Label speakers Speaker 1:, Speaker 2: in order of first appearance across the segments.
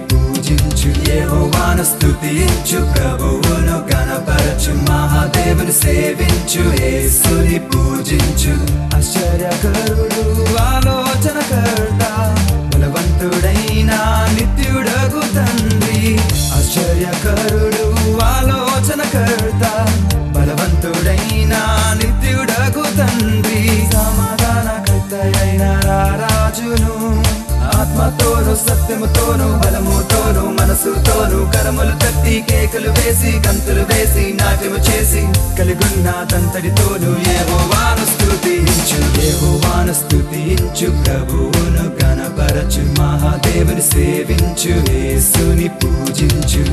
Speaker 1: పూజించు యెహోవాను స్తుతించు ప్రభువును గణపరచు మహాదేవుని సేవించు యేసుని పూజించు ఆశ్చర్యకరుడు ఆలోచనకర్త బలవంతుడైన నిత్యుడగు తండ్రి ఆశ్చర్యకరుడు ఆలోచనకర్త బలవంతుడైన నిత్యుడగు తండ్రి సమాధానకర్త అయిన రారాజును ఆత్మతోను సత్యముతోను బలముతోను మనసుతోను కరములు తట్టి కేకలు వేసి గంతులు వేసి నాట్యము చేసి కలిగున్న తంతడితోను ఏహోవాను స్తుతించు ఏహోవాను స్తుతించు ప్రభువును గణపరచు మహాదేవుని సేవించు యేసుని పూజించు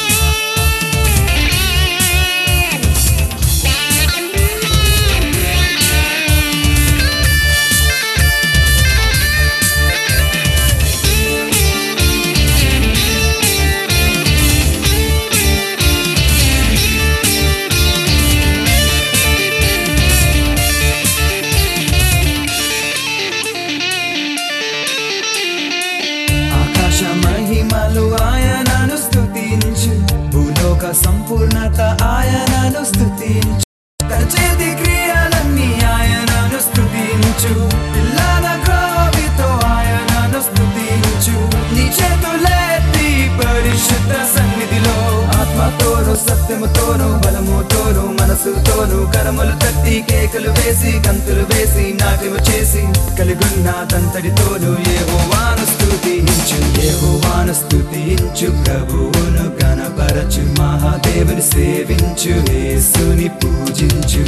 Speaker 1: ఆకాశ మహిమలు ఆయనను స్తుతించు భూలోక సంపూర్ణత ఆయనను స్తుతించు తన చేతి క్రియలన్నీ ఆయనను స్తుతించు పిల్లల గ్రోవితో ఆయనను స్తుతించు నీ చేతులెత్తి పరిశుద్ధ సన్నిధిలో ఆత్మతోను సత్యముతోను బలముతోను మనసుతోను కరములు తట్టి కేకలు వేసి గంతులు వేసి నాట్యము చేసి కలిగున్న తంతడితోను ఏహోవాను స్తుతించు ఏహోవాను స్తుతించు ప్రభువును గణపరచు మహాదేవుని సేవించు యేసుని పూజించు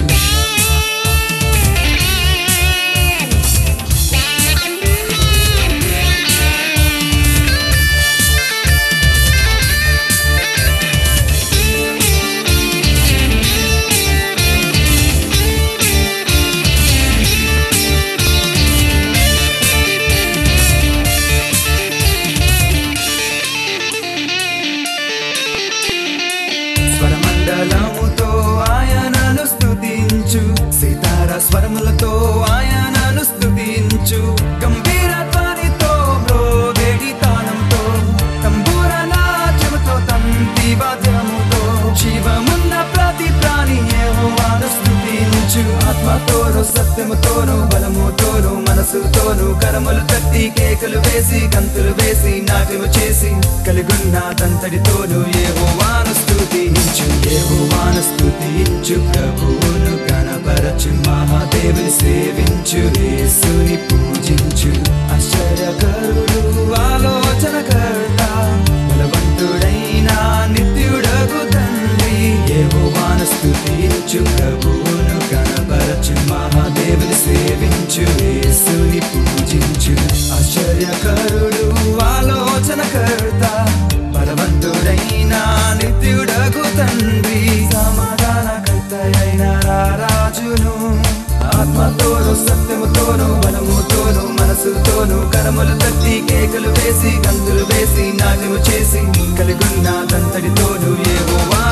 Speaker 1: స్వరమండలముతో ఆయనను స్తుతించు సీతార స్వరములతో ఆయనను స్తుతించు గంభీర ధ్వనితో మ్రోవేడి తాళంతో తంబూర నాట్యముతో తంతి వాద్యముతో జీవమున్న ప్రతి ప్రాణి యెహోవాను స్తుతించు ఆత్మతోను సత్యముతోను బలముతోను మనసుతోను కరములు తట్టి కేకలు వేసి గంతులు వేసి నాట్యము చేసి కలిగున్న తంతడితోను ఏహోవాను స్తుతించు ఏహోవాను స్తుతించు ప్రభువును గణపరచు మహాదేవుని సేవించు యేసుని పూజించు ఆశ్చర్యకరుడు ఆలోచనకర్త బలవంతుడైన నిత్యుడగు తండ్రి యెహోవాను స్తుతించు ప్రభువును గణపరచు మహాదేవుని సేవించు యేసుని పూజించు ఆశ్చర్యకరుడు ఆలోచనకర్త బలవంతుడైన నిత్యుడగు తండ్రి సమాధానకర్త అయిన రారాజును ఆత్మతోను సత్యముతోను బలముతోను మనసుతోను కరములు తట్టి కేకలు వేసి గంతులు వేసి నాట్యము చేసి కలిగున్న తంతడితోను ఏవో